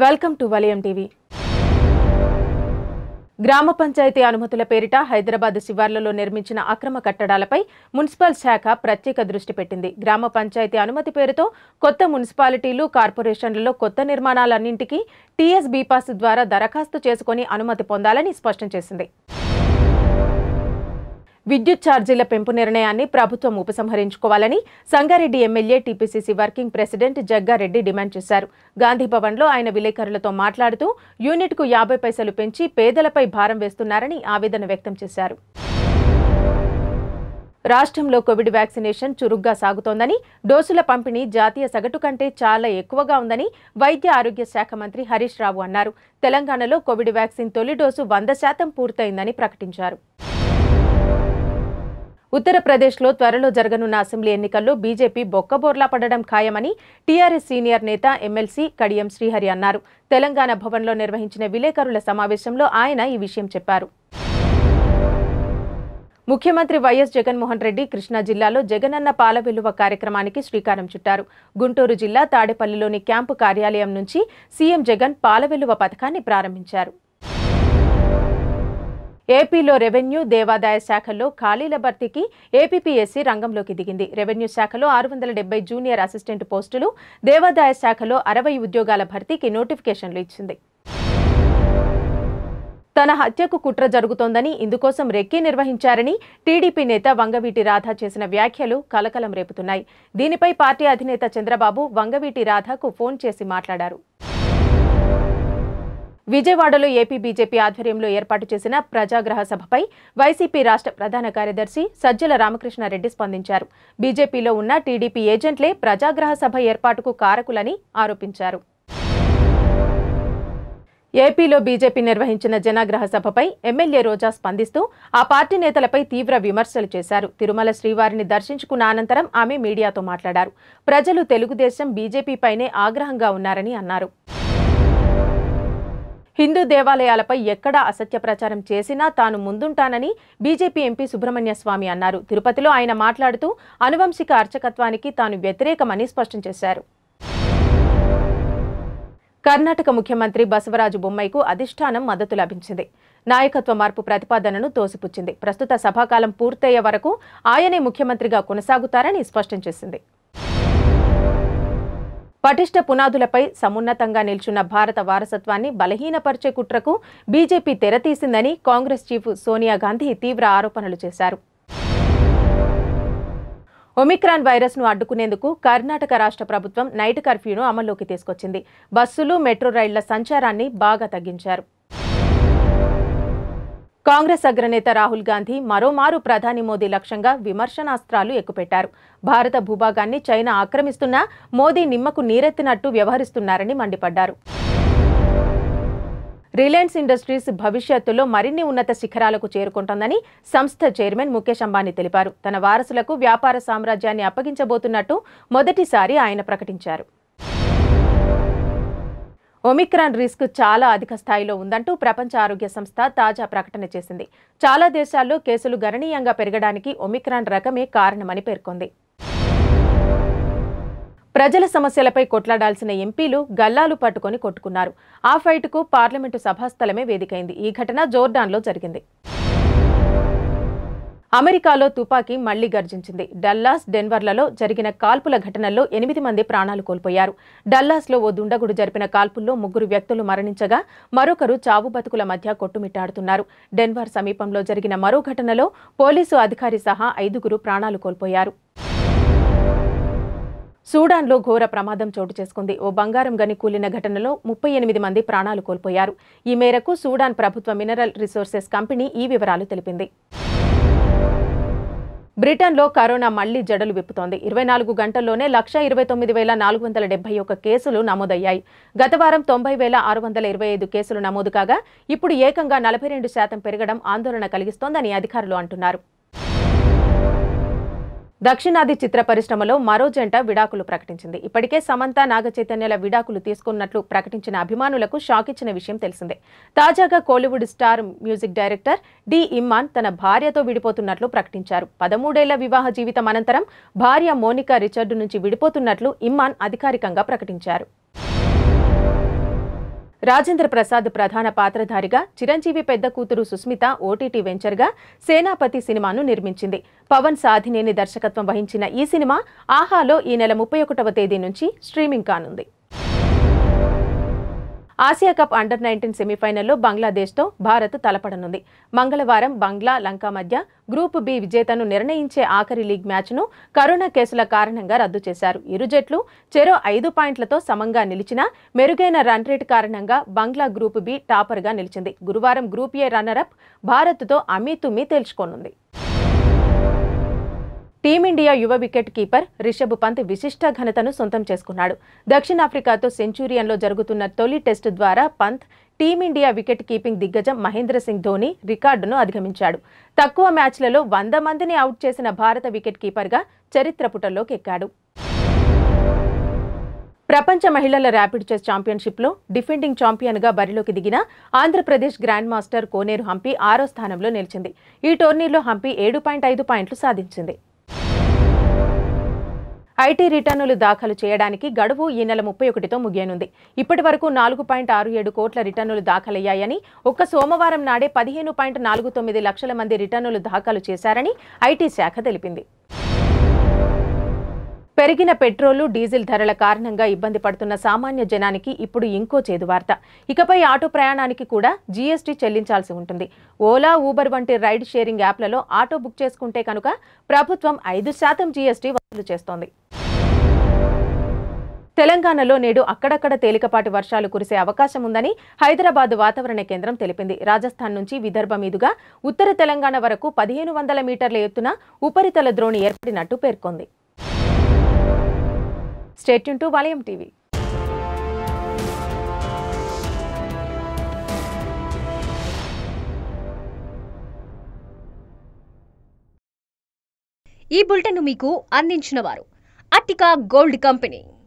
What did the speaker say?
welcome to వలయం TV గ్రామ పంచాయతీ అనుమతుల పేరిట హైదరాబాద్ శివార్లలో నిర్మించిన అక్రమ కట్టడాలపై మున్సిపల్ శాఖ ప్రత్యేక దృష్టి పెట్టింది గ్రామ పంచాయతీ అనుమతి పేరుతో కొత్త మున్సిపాలిటీలు కార్పొరేషన్లలో కొత్త నిర్మాణాలన్నింటికీ టీఎస్ బీపాస్ ద్వారా దరఖాస్తు చేసుకుని అనుమతి పొందాలని స్పష్టం చేసింది విద్యుత్ ఛార్జీల పెంపు నిర్ణయాన్ని ప్రభుత్వం ఉపసంహరించుకోవాలని Sangareddy MLA TPCC working president Jaggareddy demand చేశారు గాంధీ భవన్లో ఆయన విలేకరులతో మాట్లాడుతూ యూనిట్కు యాభై పైసలు పెంచి పేదలపై భారం వేస్తున్నారని ఆవేదన వ్యక్తం చేశారు రాష్ట్రంలో కోవిడ్ వ్యాక్సినేషన్ చురుగ్గా సాగుతోందని డోసుల పంపిణీ జాతీయ సగటు కంటే చాలా ఎక్కువగా ఉందని వైద్య ఆరోగ్య శాఖ మంత్రి హరీష్ రావు అన్నారు తెలంగాణలో కోవిడ్ వ్యాక్సిన్ తొలి డోసు వంద శాతం పూర్తయిందని ప్రకటించారు ఉత్తరప్రదేశ్లో త్వరలో జరగనున్న అసెంబ్లీ ఎన్నికల్లో బీజేపీ బొక్కబోర్లా పడడం ఖాయమని టీఆర్ఎస్ సీనియర్ నేత ఎమ్మెల్సీ కడియం శ్రీహరి అన్నారు తెలంగాణ భవన్లో నిర్వహించిన విలేకరుల సమావేశంలో ఆయన ఈ విషయం చెప్పారు ముఖ్యమంత్రి వైఎస్ జగన్మోహన్ రెడ్డి కృష్ణా జిల్లాలో జగనన్న పాల విలువ కార్యక్రమానికి శ్రీకారం చుట్టారు గుంటూరు జిల్లా తాడేపల్లిలోని క్యాంపు కార్యాలయం నుంచి సీఎం జగన్ పాల విలువ పథకాన్ని ప్రారంభించారు ఏపీలో రెవెన్యూ దేవాదాయ శాఖల్లో ఖాళీల భర్తీకి ఏపీపీఎస్సీ రంగంలోకి దిగింది రెవెన్యూ శాఖలో ఆరు వందల డెబ్బై జూనియర్ అసిస్టెంట్ పోస్టులు దేవాదాయ శాఖలో అరవై ఉద్యోగాల భర్తీకి నోటిఫికేషన్లు ఇచ్చింది తన హత్యకు కుట్ర జరుగుతోందని ఇందుకోసం రెక్కీ నిర్వహించారని టీడీపీ నేత వంగవీటి రాధ చేసిన వ్యాఖ్యలు కలకలం రేపుతున్నాయి దీనిపై పార్టీ అధినేత చంద్రబాబు వంగవీటి రాధకు ఫోన్ చేసి మాట్లాడారు విజయవాడలో ఏపీ బీజేపీ ఆధ్వర్యంలో ఏర్పాటు చేసిన ప్రజాగ్రహ సభపై వైసీపీ రాష్ట్ర ప్రధాన కార్యదర్శి సజ్జల రామకృష్ణారెడ్డి స్పందించారు బీజేపీలో ఉన్న టీడీపీ ఏజెంట్లే ప్రజాగ్రహ సభ ఏర్పాటుకు కారకులని ఆరోపించారు ఏపీలో బీజేపీ నిర్వహించిన జనాగ్రహ సభపై ఎమ్మెల్యే రోజా స్పందిస్తూ ఆ పార్టీ నేతలపై తీవ్ర విమర్శలు చేశారు తిరుమల శ్రీవారిని దర్శించుకున్న అనంతరం ఆమె మీడియాతో మాట్లాడారు ప్రజలు తెలుగుదేశం బీజేపీపైనే ఆగ్రహంగా ఉన్నారని అన్నారు హిందూ దేవాలయాలపై ఎక్కడ అసత్య ప్రచారం చేసినా తాను ముందుంటానని బీజేపీ ఎంపీ సుబ్రహ్మణ్య స్వామి అన్నారు తిరుపతిలో ఆయన మాట్లాడుతూ అనువంశిక అర్చకత్వానికి తాను వ్యతిరేకమని స్పష్టం చేశారు కర్ణాటక ముఖ్యమంత్రి బసవరాజు బొమ్మైకు అధిష్టానం మద్దతు లభించింది నాయకత్వ మార్పు ప్రతిపాదనను తోసిపుచ్చింది ప్రస్తుత సభాకాలం పూర్తయ్యే వరకు ఆయనే ముఖ్యమంత్రిగా కొనసాగుతారని స్పష్టం చేసింది పటిష్ట పునాదులపై సమున్నతంగా నిల్చున్న భారత వారసత్వాన్ని బలహీనపరిచే కుట్రకు బీజేపీ తెరతీసిందని కాంగ్రెస్ చీఫ్ సోనియా గాంధీ తీవ్ర ఆరోపణలు చేశారు ఒమిక్రాన్ వైరస్ ను అడ్డుకునేందుకు కర్ణాటక రాష్ట్ర ప్రభుత్వం నైట్ కర్ఫ్యూను అమల్లోకి తీసుకొచ్చింది బస్సులు మెట్రో రైళ్ల సంచారాన్ని బాగా తగ్గించారు కాంగ్రెస్ అగ్రనేత రాహుల్ గాంధీ మరోమారు ప్రధాని మోదీ లక్ష్యంగా విమర్శనాస్త్రాలు ఎక్కుపెట్టారు భారత భూభాగాన్ని చైనా ఆక్రమిస్తున్నా మోదీ నిమ్మకు నీరెత్తినట్టు వ్యవహరిస్తున్నారని మండిపడ్డారు రిలయన్స్ ఇండస్ట్రీస్ భవిష్యత్తులో మరిన్ని ఉన్నత శిఖరాలకు చేరుకుంటోందని సంస్థ చైర్మన్ ముఖేష్ అంబానీ తెలిపారు తన వారసులకు వ్యాపార సామ్రాజ్యాన్ని అప్పగించబోతున్నట్టు మొదటిసారి ఆయన ప్రకటించారు ఒమిక్రాన్ రిస్క్ చాలా అధిక స్థాయిలో ఉందంటూ ప్రపంచ ఆరోగ్య సంస్థ తాజా ప్రకటన చేసింది చాలా దేశాల్లో కేసులు గణనీయంగా పెరగడానికి ఒమిక్రాన్ రకమే కారణమని పేర్కొంది ప్రజల సమస్యలపై కొట్లాడాల్సిన ఎంపీలు గల్లాలు పట్టుకొని కొట్టుకున్నారు ఆ ఫైట్కు పార్లమెంటు సభాస్థలమే వేదికైంది ఈ ఘటన జోర్డాన్లో జరిగింది అమెరికాలో తుపాకీ మళ్లీ గర్జించింది డల్లాస్ డెన్వర్లలో జరిగిన కాల్పుల ఘటనల్లో ఎనిమిది మంది ప్రాణాలు కోల్పోయారు డల్లాస్లో ఓ దుండగుడు జరిపిన కాల్పుల్లో ముగ్గురు వ్యక్తులు మరణించగా మరొకరు చావు బతుకుల మధ్య కొట్టుమిట్టాడుతున్నారు డెన్వర్ సమీపంలో జరిగిన మరో ఘటనలో పోలీసు అధికారి సహా ఐదుగురు ప్రాణాలు కోల్పోయారు సూడాన్లో ఘోర ప్రమాదం చోటు చేసుకుంది ఓ బంగారం గని కూలిన ఘటనలో ముప్పై ఎనిమిది మంది ప్రాణాలు కోల్పోయారు ఈ మేరకు సూడాన్ ప్రభుత్వ మినరల్ రిసోర్సెస్ కంపెనీ ఈ వివరాలు తెలిపింది బ్రిటన్లో కరోనా మళ్లీ జడలు విప్పుతోంది ఇరవై నాలుగు గంటల్లోనే లక్ష ఇరవై తొమ్మిది వేల నాలుగు వందల డెబ్బై ఒక్క కేసులు నమోదయ్యాయి గత వారం తొంభై వేల ఆరు వందల ఇరవై ఐదు కేసులు నమోదు కాగా ఇప్పుడు ఏకంగా నలభై రెండు శాతం పెరగడం ఆందోళన కలిగిస్తోందని అధికారులు అంటున్నారు దక్షిణాది చిత్ర పరిశ్రమలో మరో జంట విడాకులు ప్రకటించింది ఇప్పటికే సమంత నాగ చైతన్యల విడాకులు తీసుకున్నట్లు ప్రకటించిన అభిమానులకు షాక్ ఇచ్చిన విషయం తెలిసిందే తాజాగా Kollywood star music director D Imman తన భార్యతో విడిపోతున్నట్లు ప్రకటించారు పదమూడేళ్ల వివాహ జీవితం అనంతరం భార్య మోనికా రిచర్డ్ నుంచి విడిపోతున్నట్లు ఇమ్మాన్ అధికారికంగా ప్రకటించారు రాజేంద్ర ప్రసాద్ ప్రధాన పాత్రధారిగా చిరంజీవి పెద్ద కూతురు సుస్మిత ఓటీటీ వెంచర్గా సేనాపతి సినిమాను నిర్మించింది పవన్ సాధినేని దర్శకత్వం వహించిన ఈ సినిమా ఆహాలో ఈ నెల ముప్పై ఒకటవ తేదీ నుంచి స్ట్రీమింగ్ కానుంది ఆసియా కప్ అండర్ నైన్టీన్ సెమీఫైనల్లో బంగ్లాదేశ్తో భారత్ తలపడనుంది మంగళవారం బంగ్లా లంక మధ్య గ్రూప్ బి విజేతను నిర్ణయించే ఆఖరి లీగ్ మ్యాచ్ను కరోనా కేసుల కారణంగా రద్దు చేశారు ఇరు జట్లు చెరో ఐదు పాయింట్లతో సమంగా నిలిచినా మెరుగైన రన్ రేట్ కారణంగా బంగ్లా గ్రూప్ బి టాపర్గా నిలిచింది గురువారం గ్రూప్ ఏ రన్నరప్ భారత్తో అమీతుమీ తేల్చుకోనుంది టీమిండియా యువ వికెట్ కీపర్ రిషబ్ పంత్ విశిష్ట ఘనతను సొంతం చేసుకున్నాడు దక్షిణాఫ్రికాతో సెంచూరియన్లో జరుగుతున్న తొలి టెస్టు ద్వారా పంత్ టీమిండియా వికెట్ కీపింగ్ దిగ్గజం మహేంద్ర సింగ్ ధోని రికార్డును అధిగమించాడు తక్కువ మ్యాచ్లలో వంద మందిని అవుట్ చేసిన భారత వికెట్ కీపర్గా చరిత్ర పుటల్లోకి ఎక్కాడు ప్రపంచ మహిళల ర్యాపిడ్ చెస్ ఛాంపియన్షిప్లో డిఫెండింగ్ ఛాంపియన్గా బరిలోకి దిగిన ఆంధ్రప్రదేశ్ గ్రాండ్ మాస్టర్ కోనేరు హంపి ఆరో స్థానంలో నిలిచింది ఈ టోర్నీలో హంపి ఏడు పాయింట్ ఐదు పాయింట్లు సాధించింది ఐటీ రిటర్నులు దాఖలు చేయడానికి గడువు ఈ నెల ముప్పై ఒకటితో ముగియనుంది ఇప్పటి వరకు నాలుగు పాయింట్ ఆరు ఏడు కోట్ల రిటర్నులు దాఖలయ్యాయని ఒక్క సోమవారం నాడే పదిహేను పాయింట్ నాలుగు తొమ్మిది లక్షల మంది రిటర్నులు దాఖలు చేశారని ఐటీ శాఖ తెలిపింది పెరిగిన పెట్రోలు డీజిల్ ధరల కారణంగా ఇబ్బంది పడుతున్న సామాన్య జనానికి ఇప్పుడు ఇంకో చేదు వార్త ఇకపై ఆటో ప్రయాణానికి కూడా జీఎస్టీ చెల్లించాల్సి ఉంటుంది ఓలా ఊబర్ వంటి రైడ్ షేరింగ్ యాప్లలో ఆటో బుక్ చేసుకుంటే కనుక ప్రభుత్వం ఐదు శాతం జీఎస్టీ వసూలు చేస్తోంది తెలంగాణలో నేడు అక్కడక్కడ తేలికపాటి వర్షాలు కురిసే అవకాశం ఉందని హైదరాబాద్ వాతావరణ కేంద్రం తెలిపింది రాజస్థాన్ నుంచి విదర్భ మీదుగా ఉత్తర తెలంగాణ వరకు పదిహేను వందల మీటర్ల ఎత్తున ఉపరితల ద్రోణి ఏర్పడినట్టు పేర్కొంది స్టేట్యూన్ టు వలయం టీవీ ఈ బులెటిన్ మీకు అందించిన వారు అట్టికా గోల్డ్ కంపెనీ